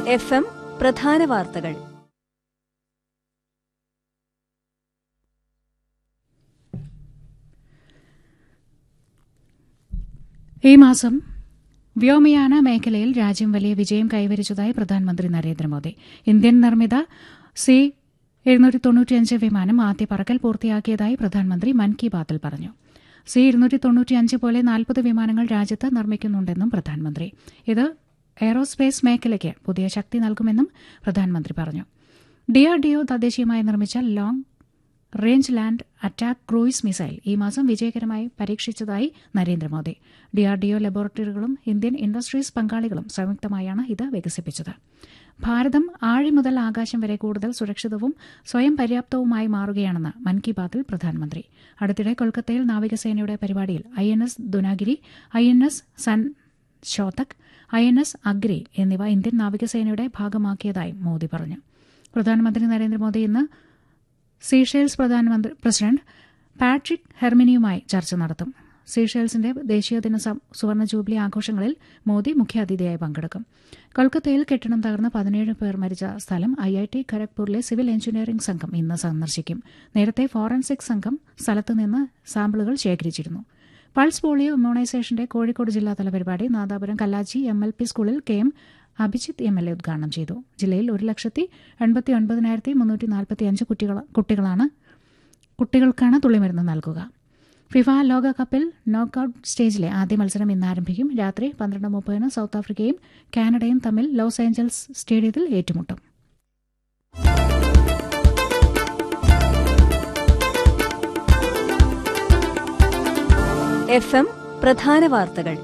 F M പ്രധാന വാർത്തകൾ ഈ മാസം വ്യോമയാന മേഖലയിൽ രാജ്യം വലിയ വിജയം കൈവരിച്ചതായി പ്രധാനമന്ത്രി നരേന്ദ്രമോദി ഇന്ത്യൻ നിർമ്മിത സി എഴുന്നൂറ്റി തൊണ്ണൂറ്റിയഞ്ച് വിമാനം ആദ്യ പറക്കൽ പൂർത്തിയാക്കിയതായി പ്രധാനമന്ത്രി മൻ കി ബാത്തിൽ പറഞ്ഞു സി ഇരുന്നൂറ്റി തൊണ്ണൂറ്റിയഞ്ച് പോലെ നാൽപ്പത് വിമാനങ്ങൾ രാജ്യത്ത് നിർമ്മിക്കുന്നുണ്ടെന്നും പ്രധാനമന്ത്രി ഇത് എയ്റോസ്പേസ് മേഖലയ്ക്ക് പുതിയ ശക്തി നൽകുമെന്നും പ്രധാനമന്ത്രി പറഞ്ഞു ഡിആർഡിഒ തദ്ദേശീയമായി നിർമ്മിച്ച long range land attack cruise missile ഈ മാസം വിജയകരമായി പരീക്ഷിച്ചതായി നരേന്ദ്രമോദി ഡിആർഡിഒ ലബോറട്ടറികളും ഇന്ത്യൻ ഇൻഡസ്ട്രീസ് പങ്കാളികളും സംയുക്തമായാണ് ഇത് വികസിപ്പിച്ചത് ഭാരതം ആഴി മുതൽ ആകാശം വരെ കൂടുതൽ സുരക്ഷിതവും സ്വയം പര്യാപ്തവുമായി മാറുകയാണെന്ന് മൻ കി ബാത്തിൽ പ്രധാനമന്ത്രി അടുത്തിടെ കൊൽക്കത്തയിൽ നാവികസേനയുടെ പരിപാടിയിൽ I N S Dunagiri I N S Sanshodhak I N S Agray എന്നിവ ഇന്ത്യൻ നാവികസേനയുടെ ഭാഗമാക്കിയതായി മോദി പറഞ്ഞു പ്രധാനമന്ത്രി നരേന്ദ്രമോദി ഇന്ന് സീഷെൽസ് പ്രധാനമന്ത്രി പ്രസിഡന്റ് പാട്രിക് ഹെർമിനിയുമായി ചർച്ച നടത്തും സീഷെൽസിന്റെ ദേശീയദിന സം- സുവർണ ജൂബിലി ആഘോഷങ്ങളിൽ മോദി മുഖ്യാതിഥിയായി പങ്കെടുക്കും കൊൽക്കത്തയിൽ കെട്ടിടം തകർന്ന് പതിനേഴ് പേർ മരിച്ച സ്ഥലം ഐ ഐ ടി ഖരഗ്പൂരിലെ സിവിൽ എഞ്ചിനീയറിംഗ് സംഘം ഇന്ന് സന്ദർശിക്കും നേരത്തെ ഫോറൻസിക് സംഘം സ്ഥലത്ത് നിന്ന് സാമ്പിളുകൾ ശേഖരിച്ചിരുന്നു പൾസ് പോളിയോ ഇമ്മ്യൂണൈസേഷന്റെ കോഴിക്കോട് ജില്ലാതല പരിപാടി Nadapuram Kallachi M L P സ്കൂളിൽ K M Abhijith M L A ഉദ്ഘാടനം ചെയ്തു ജില്ലയിൽ ഒരു ലക്ഷത്തി എൺപത്തി ഒൻപതിനായിരത്തി മുന്നൂറ്റി നാൽപ്പത്തി അഞ്ച് കുട്ടികൾ കുട്ടികളാണ് കുട്ടികൾക്കാണ് തുള്ളിമരുന്ന് നൽകുക ഫിഫ ലോകകപ്പിൽ നോക്കൌട്ട് സ്റ്റേജിലെ ആദ്യ മത്സരം ഇന്ന് ആരംഭിക്കും രാത്രി പന്ത്രണ്ട് മുപ്പതിന് സൗത്ത് ആഫ്രിക്കയും കാനഡയും തമ്മിൽ ലോസ് ഏഞ്ചൽസ് സ്റ്റേഡിയത്തിൽ ഏറ്റുമുട്ടും എഫ് എം പ്രധാന വാർത്തകൾ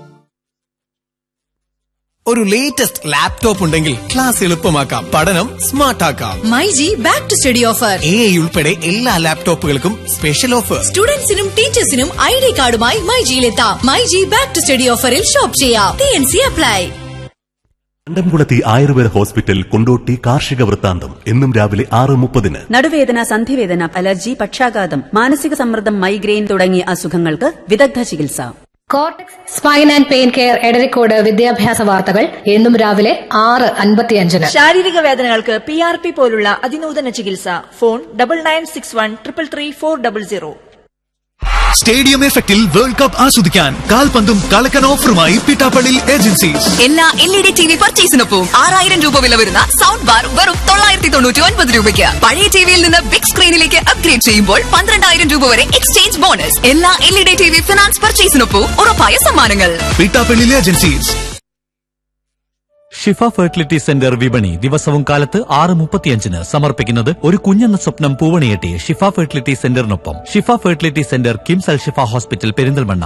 ഒരു ലേറ്റസ്റ്റ് ലാപ്ടോപ്പ് ഉണ്ടെങ്കിൽ ക്ലാസ് എളുപ്പമാക്കാം പഠനം സ്മാർട്ട് ആക്കാം My G back to study offer A I ഉൾപ്പെടെ എല്ലാ ലാപ്ടോപ്പുകൾക്കും സ്പെഷ്യൽ ഓഫർ സ്റ്റുഡൻസിനും ടീച്ചേഴ്സിനും ഐ ഡി കാർഡുമായി മൈ ജിയിലെത്താം My G back to study ഓഫറിൽ ഷോപ്പ് ചെയ്യാം T N C apply Kandamkulathi Ayurveda hospital Kondotty കാർഷിക വൃത്താന്തം എന്നും രാവിലെ ആറ് മുപ്പതിന് നടുവേദന സന്ധിവേദന അലർജി പക്ഷാഘാതം മാനസിക സമ്മർദ്ദം മൈഗ്രെയിൻ തുടങ്ങിയ അസുഖങ്ങൾക്ക് വിദഗ്ധ ചികിത്സ cortex spine and pain care Edarikode വിദ്യാഭ്യാസ വാർത്തകൾ എന്നും രാവിലെ ആറ് അൻപത്തിയഞ്ചിന് ശാരീരിക വേദനകൾക്ക് പി ആർ പി പോലുള്ള അതിനൂതന ചികിത്സ phone double nine six one triple three four double zero stadium എഫക്റ്റിൽ വേൾഡ് കപ്പ് ആസ്വദിക്കാൻ കാൽപന്തും കളക്കൻ ഓഫറുമായി പിട്ടാപ്പള്ളി ഏജൻസീസ് എല്ലാ L E D T V പർച്ചേസിനൊപ്പം ആറായിരം രൂപ വില വരുന്ന സൗണ്ട് ബാർ വെറും തൊള്ളായിരത്തി തൊണ്ണൂറ്റി ഒൻപത് രൂപയ്ക്ക് പഴയ ടിവിയിൽ നിന്ന് ബിഗ് സ്ക്രീനിലേക്ക് അപ്ഗ്രേഡ് ചെയ്യുമ്പോൾ പന്ത്രണ്ടായിരം രൂപ വരെ എക്സ്ചേഞ്ച് ബോണസ് എല്ലാ L E D T V finance പർച്ചേസിനൊപ്പം ഉറപ്പായ സമ്മാനങ്ങൾ Pittappilly agencies Shifa fertility centre വിപണി ദിവസവും കാലത്ത് ആറ് മുപ്പത്തിയഞ്ചിന് സമർപ്പിക്കുന്നത് ഒരു കുഞ്ഞെന്ന സ്വപ്നം പൂവണിയെട്ടി ഷിഫ ഫെർട്ടിലിറ്റി സെന്ററിനൊപ്പം Shifa fertility centre KIMS Al Shifa hospital Perinthalmanna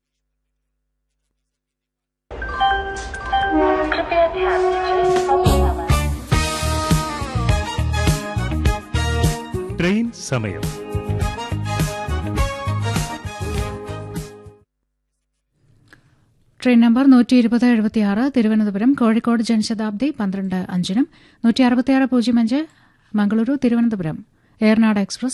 train സമയം ട്രെയിൻ നമ്പർ നൂറ്റി ഇരുപത് എഴുപത്തിയാറ് തിരുവനന്തപുരം കോഴിക്കോട് ജനശതാബ്ദി പന്ത്രണ്ട് അഞ്ചിനും നൂറ്റി അറുപത്തിയാറ് പൂജ്യം അഞ്ച് മംഗളൂരു തിരുവനന്തപുരം ഏർനാട് എക്സ്പ്രസ്